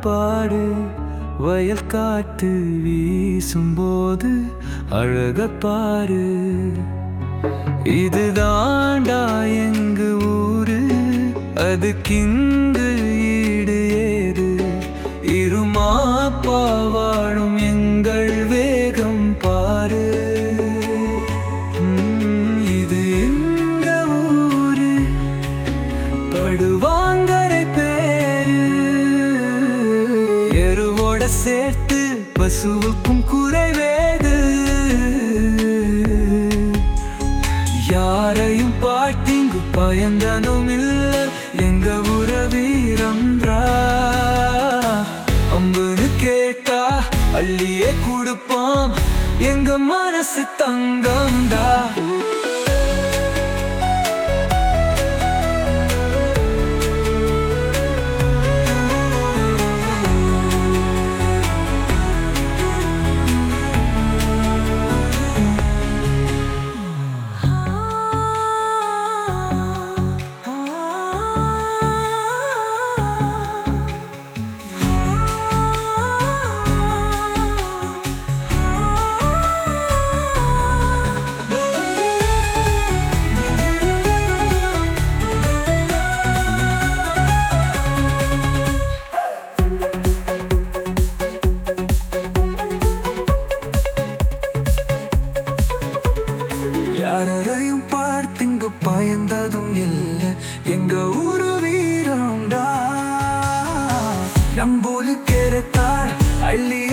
பாடு வயல் காற்று வீசும்போது அழக பாரு இதுதாண்டா எங்க ஊரு அதுக்கிங்கு ஈடு ஏது இருமாப்பா வாழும் எங்கள் வேகம் பாரு உம், இது எங்க ஊரு படுவாங்கரை பேரு எருவோட சேர்த்து பசுவுக்கும் குறைவேது யாரையும் பாட்டிங்கு பயந்தனும் இல்ல எங்க உற வீரம்ரா அம்புன்னு கேட்டா அள்ளியே கொடுப்போம் எங்க மனசு தங்கம்டா யாரையும் பார்த்திங்கு பயந்ததும் இல்லை எங்க ஊரு வீரம்டா நம்பூலு கேரத்தார் அள்ளி